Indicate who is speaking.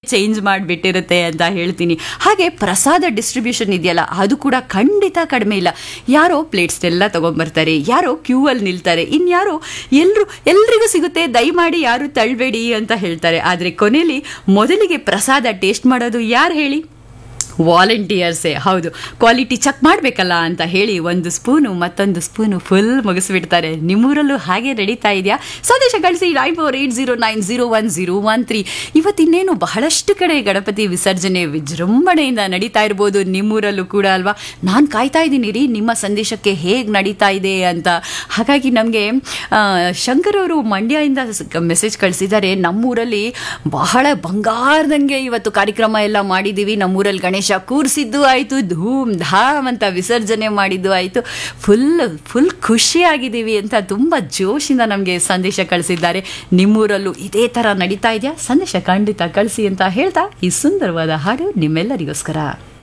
Speaker 1: change ಮಾಡಿಬಿಟ್ಟಿರುತ್ತೆ ಅಂತ ಹೇಳ್ತೀನಿ ಹಾಗೆ ಪ್ರಸಾದ ಡಿಸ್ಟ್ರಿಬ್ಯೂಷನ್ ಇದೆಯಲ್ಲ ಅದು ಕೂಡ ಖಂಡಿತ ಕಡಿಮೆ ಇಲ್ಲ ಯಾರೋ ಪ್ಲೇಟ್ಸ್ ಎಲ್ಲ ತಗೊಂಡ್ಬರ್ತಾರೆ ಯಾರೋ ಕ್ಯೂ ಅಲ್ಲಿ ನಿಲ್ತಾರೆ ಇನ್ಯಾರೋ ಎಲ್ಲರೂ ಎಲ್ರಿಗೂ ಸಿಗುತ್ತೆ ದಯಮಾಡಿ ಯಾರು ತಳ್ಳಬೇಡಿ ಅಂತ ಹೇಳ್ತಾರೆ ಆದರೆ ಕೊನೆಯಲ್ಲಿ ಮೊದಲಿಗೆ ಪ್ರಸಾದ ಟೇಸ್ಟ್ ಮಾಡೋದು ಯಾರು ಹೇಳಿ ವಾಲಂಟಿಯರ್ಸೇ ಹೌದು ಕ್ವಾಲಿಟಿ ಚೆಕ್ ಮಾಡಬೇಕಲ್ಲ ಅಂತ ಹೇಳಿ ಒಂದು ಸ್ಪೂನು ಮತ್ತೊಂದು ಸ್ಪೂನು ಫುಲ್ ಮುಗಿಸ್ಬಿಡ್ತಾರೆ ನಿಮ್ಮೂರಲ್ಲೂ ಹಾಗೆ ನಡೀತಾ ಇದೆಯಾ ಸಂದೇಶ ಕಳಿಸಿ nine four eight zero nine zero one zero one three ಇವತ್ತಿನ್ನೇನು ಬಹಳಷ್ಟು ಕಡೆ ಗಣಪತಿ ವಿಸರ್ಜನೆ ವಿಜೃಂಭಣೆಯಿಂದ ನಡೀತಾ ಇರ್ಬೋದು ನಿಮ್ಮೂರಲ್ಲೂ ಕೂಡ ಅಲ್ವಾ ನಾನು ಕಾಯ್ತಾ ಇದ್ದೀನಿ ರೀ ನಿಮ್ಮ ಸಂದೇಶಕ್ಕೆ ಹೇಗೆ ನಡೀತಾ ಇದೆ ಅಂತ ಹಾಗಾಗಿ ನಮಗೆ ಶಂಕರ್ ಅವರು ಮಂಡ್ಯದಿಂದ ಮೆಸೇಜ್ ಕಳಿಸಿದ್ದಾರೆ ನಮ್ಮೂರಲ್ಲಿ ಬಹಳ ಬಂಗಾರದಂಗೆ ಇವತ್ತು ಕಾರ್ಯಕ್ರಮ ಎಲ್ಲ ಮಾಡಿದ್ದೀವಿ ನಮ್ಮೂರಲ್ಲಿ ಗಣೇಶ ಕೂರಿಸಿದ್ದು ಆಯಿತು ಧೂಮ್ ಧಾಮ್ ಅಂತ ವಿಸರ್ಜನೆ ಮಾಡಿದ್ದು ಆಯಿತು ಫುಲ್ ಫುಲ್ ಖುಷಿಯಾಗಿದ್ದೀವಿ ಅಂತ ತುಂಬ ಜೋಶಿಂದ ನಮಗೆ ಸಂದೇಶ ಕಳಿಸಿದ್ದಾರೆ ನಿಮ್ಮೂರಲ್ಲೂ ಇದೇ ಥರ ನಡೀತಾ ಇದೆಯಾ ಸಂದೇಶ ಖಂಡಿತ ಕಳಿಸಿ ಅಂತ ಹೇಳ್ತಾ ಈ ಸುಂದರವಾದ ಹಾಡು ನಿಮ್ಮೆಲ್ಲರಿಗೋಸ್ಕರ